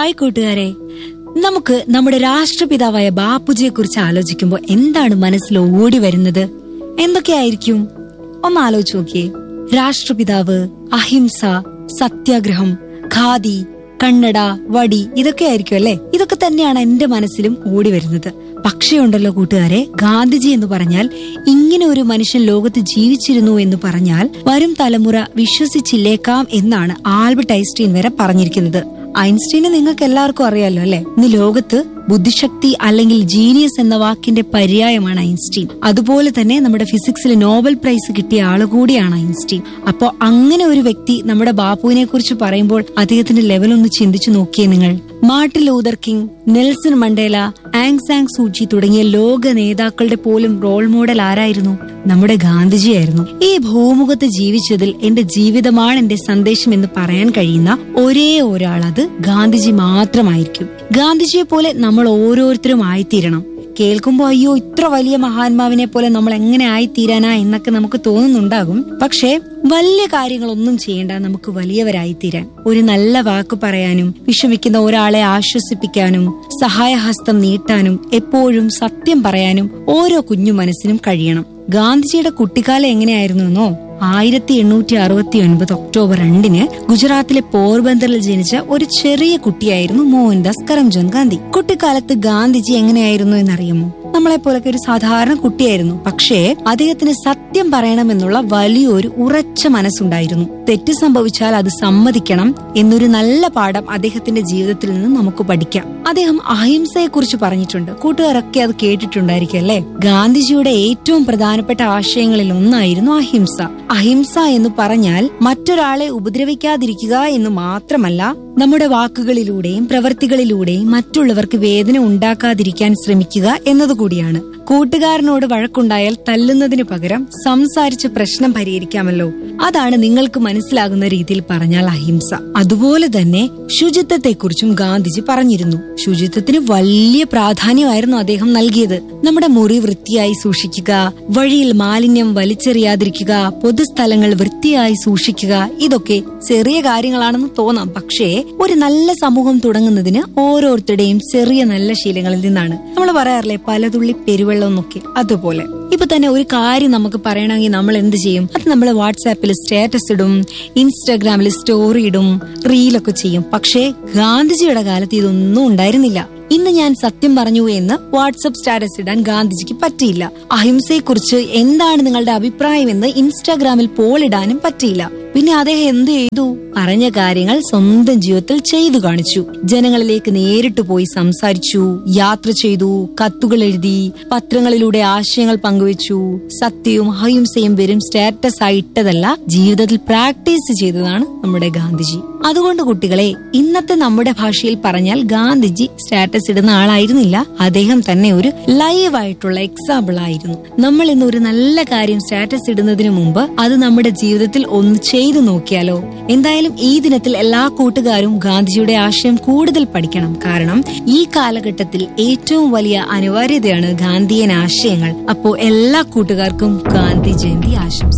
hi കൂട്ടുകാരെ നമുക്ക് നമ്മുടെ രാഷ്ട്രപിതാവായ ബാപ്പുജിയെ കുറിച്ച് ആലോചിക്കുമ്പോൾ എന്താണ് മനസ്സിൽ ഓടി വരുന്നത് എന്തൊക്കെയായിരിക്കും ഒന്ന് ആലോചിച്ച് നോക്കിയേ രാഷ്ട്രപിതാവ് അഹിംസ സത്യാഗ്രഹം ഖാദി കണ്ണട വടി ഇതൊക്കെ ആയിരിക്കും അല്ലെ ഇതൊക്കെ തന്നെയാണ് എന്റെ മനസ്സിലും ഓടി വരുന്നത് പക്ഷേ ഉണ്ടല്ലോ കൂട്ടുകാരെ ഗാന്ധിജി എന്ന് പറഞ്ഞാൽ ഇങ്ങനെ ഒരു മനുഷ്യൻ ലോകത്ത് ജീവിച്ചിരുന്നു എന്ന് പറഞ്ഞാൽ വരും തലമുറ വിശ്വസിച്ചില്ലേക്കാം എന്നാണ് ആൽബർട്ട് ഐൻസ്റ്റീൻ വരെ പറഞ്ഞിരിക്കുന്നത് ഐൻസ്റ്റീനെ നിങ്ങൾക്ക് എല്ലാവർക്കും അറിയാലോ അല്ലെ ഇന്ന് ലോകത്ത് ബുദ്ധിശക്തി അല്ലെങ്കിൽ ജീനിയസ് എന്ന വാക്കിന്റെ പര്യായമാണ് ഐൻസ്റ്റീൻ അതുപോലെ തന്നെ നമ്മുടെ ഫിസിക്സിൽ നോബൽ പ്രൈസ് കിട്ടിയ ആള് കൂടിയാണ് ഐൻസ്റ്റീൻ അപ്പോ അങ്ങനെ ഒരു വ്യക്തി നമ്മുടെ ബാപ്പുവിനെ കുറിച്ച് പറയുമ്പോൾ അദ്ദേഹത്തിന്റെ ലെവൽ ഒന്ന് ചിന്തിച്ചു നോക്കിയേ നിങ്ങൾ Martin Luther King Nelson Mandela Aung San Suu തുടങ്ങിയ ലോക നേതാക്കളുടെ പോലും റോൾ മോഡൽ ആരായിരുന്നു നമ്മുടെ ഗാന്ധിജിയായിരുന്നു ഈ ഭൂമുഖത്ത് ജീവിച്ചതിൽ എന്റെ ജീവിതമാണ് എന്റെ സന്ദേശം എന്ന് പറയാൻ കഴിയുന്ന ഒരേ ഒരാൾ അത് ഗാന്ധിജി മാത്രമായിരിക്കും ഗാന്ധിജിയെ പോലെ നമ്മൾ ഓരോരുത്തരും ആയിത്തീരണം കേൾക്കുമ്പോ അയ്യോ ഇത്ര വലിയ മഹാത്മാവിനെ പോലെ നമ്മൾ എങ്ങനെ ആയിത്തീരാനാ എന്നൊക്കെ നമുക്ക് തോന്നുന്നുണ്ടാകും പക്ഷേ വലിയ കാര്യങ്ങളൊന്നും ചെയ്യേണ്ട നമുക്ക് വലിയവരായി തീരാൻ ഒരു നല്ല വാക്ക് പറയാനും വിഷമിക്കുന്ന ഒരാളെ ആശ്വസിപ്പിക്കാനും സഹായഹസ്തം നീട്ടാനും എപ്പോഴും സത്യം പറയാനും ഓരോ കുഞ്ഞു മനസ്സിനും കഴിയണം ഗാന്ധിജിയുടെ കുട്ടിക്കാലം എങ്ങനെയായിരുന്നു എന്നോ ആയിരത്തി എണ്ണൂറ്റി അറുപത്തി ഒൻപത് ഒക്ടോബർ രണ്ടിന് ഗുജറാത്തിലെ പോർബന്തറിൽ ജനിച്ച ഒരു ചെറിയ കുട്ടിയായിരുന്നു മോഹൻദാസ് കരംചന്ദ് ഗാന്ധി കുട്ടിക്കാലത്ത് ഗാന്ധിജി എങ്ങനെയായിരുന്നു എന്നറിയുമോ നമ്മളെ പോലൊക്കെ ഒരു സാധാരണ കുട്ടിയായിരുന്നു പക്ഷേ അദ്ദേഹത്തിന് സത്യം പറയണമെന്നുള്ള വലിയൊരു ഉറച്ച മനസ്സുണ്ടായിരുന്നു തെറ്റ് സംഭവിച്ചാൽ അത് സമ്മതിക്കണം എന്നൊരു നല്ല പാഠം അദ്ദേഹത്തിന്റെ ജീവിതത്തിൽ നിന്ന് നമുക്ക് പഠിക്കാം അദ്ദേഹം അഹിംസയെ കുറിച്ച് പറഞ്ഞിട്ടുണ്ട് കൂട്ടുകാരൊക്കെ അത് കേട്ടിട്ടുണ്ടായിരിക്കും അല്ലെ ഗാന്ധിജിയുടെ ഏറ്റവും പ്രധാനപ്പെട്ട ആശയങ്ങളിൽ ഒന്നായിരുന്നു അഹിംസ അഹിംസ എന്ന് പറഞ്ഞാൽ മറ്റൊരാളെ ഉപദ്രവിക്കാതിരിക്കുക എന്ന് മാത്രമല്ല നമ്മുടെ വാക്കുകളിലൂടെയും പ്രവൃത്തികളിലൂടെയും മറ്റുള്ളവർക്ക് വേദന ഉണ്ടാക്കാതിരിക്കാൻ ശ്രമിക്കുക എന്നതുകൂടിയാണ് കൂട്ടുകാരനോട് വഴക്കുണ്ടായാൽ തല്ലുന്നതിനു പകരം സംസാരിച്ച് പ്രശ്നം പരിഹരിക്കാമല്ലോ അതാണ് നിങ്ങൾക്ക് മനസ്സിലാകുന്ന രീതിയിൽ പറഞ്ഞാൽ അഹിംസ അതുപോലെ തന്നെ ശുചിത്വത്തെക്കുറിച്ചും ഗാന്ധിജി പറഞ്ഞിരുന്നു ശുചിത്വത്തിന് വലിയ പ്രാധാന്യമായിരുന്നു അദ്ദേഹം നൽകിയത് നമ്മുടെ മുറി വൃത്തിയായി സൂക്ഷിക്കുക വഴിയിൽ മാലിന്യം വലിച്ചെറിയാതിരിക്കുക പൊതുസ്ഥലങ്ങൾ വൃത്തിയായി സൂക്ഷിക്കുക ഇതൊക്കെ ചെറിയ കാര്യങ്ങളാണെന്ന് തോന്നാം പക്ഷേ ഒരു നല്ല സമൂഹം തുടങ്ങുന്നതിന് ഓരോരുത്തരുടെയും ചെറിയ നല്ല ശീലങ്ങളിൽ നിന്നാണ് നമ്മൾ പറയാറില്ലേ പലതുള്ളി പെരുവെള്ളം എന്നൊക്കെ അതുപോലെ ഇപ്പൊ തന്നെ ഒരു കാര്യം നമുക്ക് പറയണമെങ്കിൽ നമ്മൾ എന്ത് ചെയ്യും അത് നമ്മൾ വാട്സാപ്പിൽ സ്റ്റാറ്റസ് ഇടും ഇൻസ്റ്റാഗ്രാമിൽ സ്റ്റോറി ഇടും റീലൊക്കെ ചെയ്യും പക്ഷേ ഗാന്ധിജിയുടെ കാലത്ത് ഇതൊന്നും ഉണ്ടായിരുന്നില്ല ഇന്ന് ഞാൻ സത്യം പറഞ്ഞു എന്ന് വാട്സപ്പ് സ്റ്റാറ്റസ് ഇടാൻ ഗാന്ധിജിക്ക് പറ്റിയില്ല അഹിംസയെക്കുറിച്ച് എന്താണ് നിങ്ങളുടെ അഭിപ്രായം എന്ന് ഇൻസ്റ്റാഗ്രാമിൽ പോൾ ഇടാനും പറ്റിയില്ല പിന്നെ അദ്ദേഹം എന്ത് ചെയ്തു പറഞ്ഞ കാര്യങ്ങൾ സ്വന്തം ജീവിതത്തിൽ ചെയ്തു കാണിച്ചു ജനങ്ങളിലേക്ക് നേരിട്ട് പോയി സംസാരിച്ചു യാത്ര ചെയ്തു കത്തുകൾ എഴുതി പത്രങ്ങളിലൂടെ ആശയങ്ങൾ പങ്കുവച്ചു സത്യവും അഹിംസയും വെറും സ്റ്റാറ്റസ് ആയി ഇട്ടതല്ല ജീവിതത്തിൽ പ്രാക്ടീസ് ചെയ്തതാണ് നമ്മുടെ ഗാന്ധിജി അതുകൊണ്ട് കുട്ടികളെ ഇന്നത്തെ നമ്മുടെ ഭാഷയിൽ പറഞ്ഞാൽ ഗാന്ധിജി സ്റ്റാറ്റസ് ഇടുന്ന ആളായിരുന്നില്ല അദ്ദേഹം തന്നെ ഒരു ലൈവ് ആയിട്ടുള്ള എക്സാമ്പിൾ ആയിരുന്നു നമ്മൾ ഇന്ന് ഒരു നല്ല കാര്യം സ്റ്റാറ്റസ് ഇടുന്നതിന് മുമ്പ് അത് നമ്മുടെ ജീവിതത്തിൽ ഒന്ന് ചെയ്തു നോക്കിയാലോ എന്തായാലും ഈ ദിനത്തിൽ എല്ലാ കൂട്ടുകാരും ഗാന്ധിജിയുടെ ആശയം കൂടുതൽ പഠിക്കണം കാരണം ഈ കാലഘട്ടത്തിൽ ഏറ്റവും വലിയ അനിവാര്യതയാണ് ഗാന്ധിയൻ ആശയങ്ങൾ അപ്പോ എല്ലാ കൂട്ടുകാർക്കും ഗാന്ധി ജയന്തി ആശംസ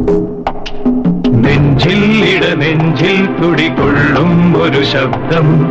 നെഞ്ചിൽ ഇട നെഞ്ചിൽ തുടികൊള്ളും ഒരു ശബ്ദം